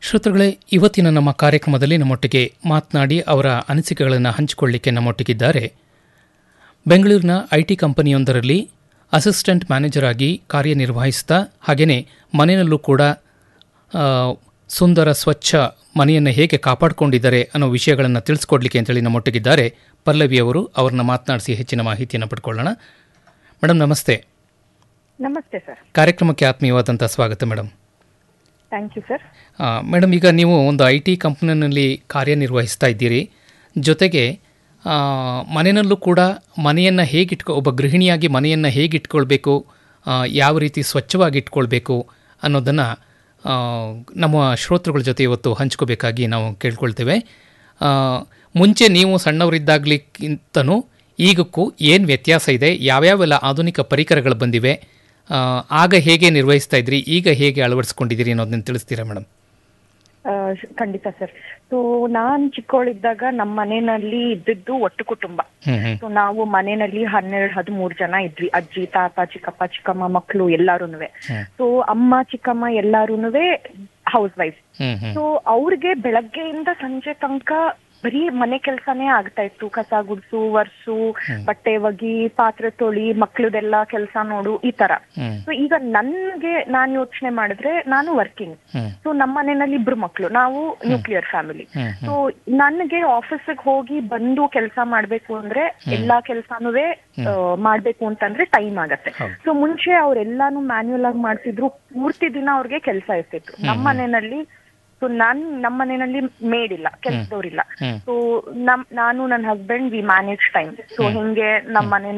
ಶ್ರೋತೃಗಳೇ ಇವತ್ತಿನ ನಮ್ಮ ಕಾರ್ಯಕ್ರಮದಲ್ಲಿ ನಮ್ಮೊಟ್ಟಿಗೆ ಮಾತನಾಡಿ ಅವರ ಅನಿಸಿಕೆಗಳನ್ನು ಹಂಚಿಕೊಳ್ಳಿಕ್ಕೆ ನಮ್ಮೊಟ್ಟಿಗಿದ್ದಾರೆ ಬೆಂಗಳೂರಿನ ಐ ಟಿ ಕಂಪನಿಯೊಂದರಲ್ಲಿ ಅಸಿಸ್ಟೆಂಟ್ ಮ್ಯಾನೇಜರ್ ಆಗಿ ಕಾರ್ಯನಿರ್ವಹಿಸ್ತಾ ಹಾಗೆಯೇ ಮನೆಯಲ್ಲೂ ಕೂಡ ಆ, ಸುಂದರ ಸ್ವಚ್ಛ ಮನೆಯನ್ನು ಹೇಗೆ ಕಾಪಾಡಿಕೊಂಡಿದ್ದಾರೆ ಅನ್ನೋ ವಿಷಯಗಳನ್ನು ತಿಳಿಸ್ಕೊಡ್ಲಿಕ್ಕೆ ಅಂತೇಳಿ ನಮ್ಮೊಟ್ಟಿಗಿದ್ದಾರೆ ಪಲ್ಲವಿ ಅವರು ಅವ್ರನ್ನ ಮಾತನಾಡಿಸಿ ಹೆಚ್ಚಿನ ಮಾಹಿತಿಯನ್ನು ಪಡ್ಕೊಳ್ಳೋಣ ಮೇಡಮ್ ನಮಸ್ತೆ ನಮಸ್ತೆ ಸರ್ ಕಾರ್ಯಕ್ರಮಕ್ಕೆ ಆತ್ಮೀಯವಾದಂಥ ಸ್ವಾಗತ ಮೇಡಮ್ ಥ್ಯಾಂಕ್ ಯು ಸರ್ ಆ, ಮೇಡಮ್ ಈಗ ನೀವು ಒಂದು ಐ ಟಿ ಕಂಪ್ನಿನಲ್ಲಿ ಕಾರ್ಯನಿರ್ವಹಿಸ್ತಾ ಇದ್ದೀರಿ ಜೊತೆಗೆ ಆ, ಮನೆಯಲ್ಲೂ ಕೂಡ ಮನೆಯನ್ನು ಹೇಗಿಟ್ಕೊ ಒಬ್ಬ ಗೃಹಿಣಿಯಾಗಿ ಮನೆಯನ್ನು ಹೇಗೆ ಇಟ್ಕೊಳ್ಬೇಕು ಆ, ಯಾವ ರೀತಿ ಸ್ವಚ್ಛವಾಗಿ ಇಟ್ಕೊಳ್ಬೇಕು ಅನ್ನೋದನ್ನು ನಮ್ಮ ಶ್ರೋತೃಗಳ ಜೊತೆ ಇವತ್ತು ಹಂಚ್ಕೋಬೇಕಾಗಿ ನಾವು ಕೇಳ್ಕೊಳ್ತೇವೆ ಆ, ಮುಂಚೆ ನೀವು ಸಣ್ಣವರಿದ್ದಾಗಲಿಕ್ಕಿಂತನೂ ಈಗಕ್ಕೂ ಏನು ವ್ಯತ್ಯಾಸ ಇದೆ ಯಾವ್ಯಾವೆಲ್ಲ ಆಧುನಿಕ ಪರಿಕರಗಳು ಬಂದಿವೆ ಆ, ಆಗ ಹೇಗೆ ನಿರ್ವಹಿಸ್ತಾ ಇದ್ರಿ ಈಗ ಹೇಗೆ ಅಳವಡಿಸ್ಕೊಂಡಿದ್ದೀರಿ ಅನ್ನೋದನ್ನ ತಿಳಿಸ್ತೀರಾ ಮೇಡಮ್ ಆ, ಶ್- ಖಂಡಿತ ಸರ್ ಸೊ ನಾನ್ ಚಿಕ್ಕವಳಿದ್ದಾಗ ನಮ್ಮ ಮನೆಯಲ್ಲಿ ಇದ್ದಿದ್ದು ಒಟ್ಟು ಕುಟುಂಬ ಹ್ಮ್ ಹ್ಮ್ ಸೊ ನಾವು ಮನೆಯಲ್ಲಿ ಹನ್ನೆರಡು ಹದಿಮೂರು ಜನ ಇದ್ವಿ ಅಜ್ಜಿ ತಾತ ಚಿಕ್ಕಪ್ಪ ಚಿಕ್ಕಮ್ಮ ಮಕ್ಕಳು ಎಲ್ಲಾರುನುವೆ ಹ್ಮ್. ಸೊ ಅಮ್ಮ ಚಿಕ್ಕಮ್ಮ ಎಲ್ಲಾರುನುವೆ house wife hmm hmm so ಅವ್ರಿಗೆ ಬೆಳಗ್ಗೆಯಿಂದ ಸಂಜೆ ತನಕ ಬರೀ ಮನೆ ಕೆಲ್ಸಾನೇ ಆಗ್ತಾ ಇತ್ತು ಕಸ ಗುಡ್ಸು ವರ್ಸು ಬಟ್ಟೆ ಒಗಿ ಪಾತ್ರೆ ತೊಳಿ ಮಕ್ಳದೆಲ್ಲ ಕೆಲಸ ನೋಡು ಈ ತರ ಹ್ಮ್ ಸೊ ಈಗ ನನ್ಗೆ ನಾನ್ ಯೋಚನೆ ಮಾಡಿದ್ರೆ ನಾನು ವರ್ಕಿಂಗ್ ಹ್ಮ್ ಸೊ ನಮ್ಮ ಮನೆಯಲ್ಲಿ ಇಬ್ರು ಮಕ್ಳು ನಾವು ನ್ಯೂಕ್ಲಿಯರ್ ಫ್ಯಾಮಿಲಿ ಹ್ಮ್ ಸೊ ನನಗೆ ಆಫೀಸಿಗೆ ಹೋಗಿ ಬಂದು ಕೆಲಸ ಮಾಡ್ಬೇಕು ಅಂದ್ರೆ ಎಲ್ಲಾ ಕೆಲ್ಸಾನುವೆ ಆ, ಮಾಡ್ಬೇಕು ಅಂತಂದ್ರೆ ಟೈಮ್ ಆಗತ್ತೆ ಹೌದು. ಸೊ ಮುಂಚೆ ಅವ್ರೆಲ್ಲಾನು ಮ್ಯಾನ್ಯುಯಲ್ ಆಗಿ ಮಾಡ್ತಿದ್ರು ಪೂರ್ತಿ ದಿನ ಅವ್ರಿಗೆ ಕೆಲಸ ಇರ್ತಿತ್ತು ನಮ್ಮ ಮನೆಯಲ್ಲಿ ಸೊ ನಾನ್ ನಮ್ಮ ಮನೆಯಲ್ಲಿ ಮೇಡ್ ಇಲ್ಲ ಕೆಲ್ಸದವ್ರಿಲ್ಲ ಹ್ಮ್. ಸೊ ನಮ್ ನಾನು ನನ್ನ husband we manage time so ಹಿಂಗೆ ನಮ್ಮ ಮನೆ